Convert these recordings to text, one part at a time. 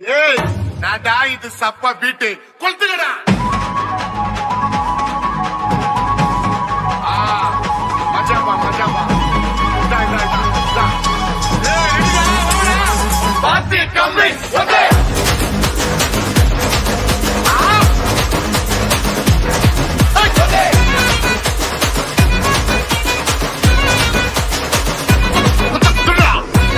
ஏய் நான்டா இது சப்பா பீட்டு கொளுத்துக்கடா ஆ மச்சாப்பா மச்சாப்பா இந்தா இந்தா இந்தா இந்தா. ஏய் ரெடிடா வாடா பாத்தி கம்மி ஓகே ஆ ஏய், ஓகே. துடுடா.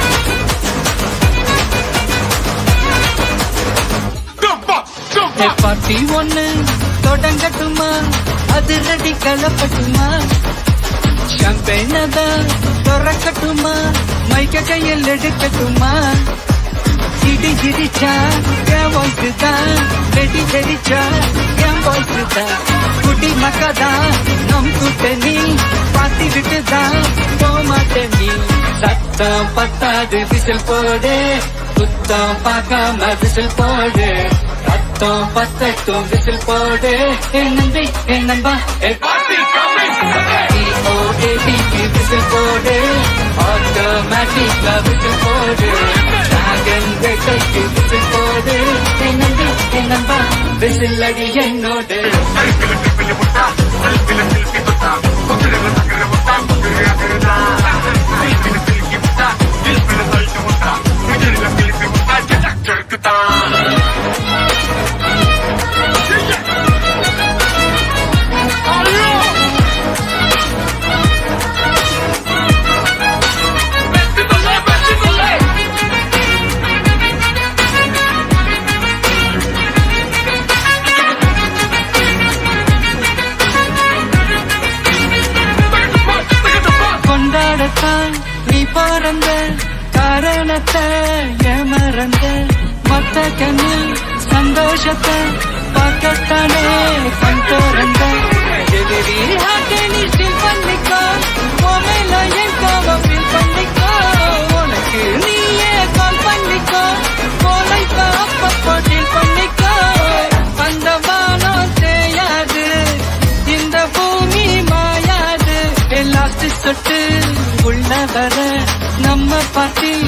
டப்பா, டப்பா. பார்ட்டி ஒண்ணு தொடங்கட்டுமா அது ரெடி கலப்பட்டுமா ஷாம்பெயினதான் திறக்கட்டுமா மைக்க கையில் எடுக்கட்டுமா இடி இடிச்சா என் வாய்ஸ் தான் வெடி வெடிச்சா என் வாய்ஸ் தான் குடி மக்கதான் நம் கூட்டணி பாத்தி விட்டுதான் போமாட்டேன் நீ சத்தம் பத்தாது விசில் போடு குத்தம் பார்க்காம விசில் போடு ரத்தம் பத்தட்டும் விசில் போடு என் நம்பி என் நம்பா என் பாத்தி கம்மி ஓகே. விசில் போடு ஆட்டோமேட்டிக் விசில் போடு டிராகன் வேட்டைக்கு விசில் போடு என் நம்பி என் நம்பா விசில் அடி என்னோடு அல்பில பில்பில முட்டா அல்பில பில்பி முட்டா கொக்கிரல தக்கர முட்டா கொக்கிர அகரதா அல்பில பில்கி முட்டா இல்பில தல்ட்டு முட்டா கொக்கிரல பில்பி முட்டா ஜடக் ஜடக்குதா ஐயோ பெஸ்டிவலே பெஸ்டிவலே கொண்டாடத்தான் நீ பிறந்த காரணத்தை ஏமறந்த மத்த கண்ணில் சந்தோஷத்தை பார்க்கத்தானே கண் திறந்த எதிரி ஆக நீ feel பண்ணிக்கோ உன் மேல என் கோபம் feel பண்ணிக்கோ உனக்கு நீயே கால் பண்ணிக்கோ போலைப்ப அப்பப்போ deal பண்ணிக்கோ அந்த வானம் தேயாது இந்த பூமி மாயாது லாஸ்ட் சொட்டு உள்ள வர நம்ம பாட்டி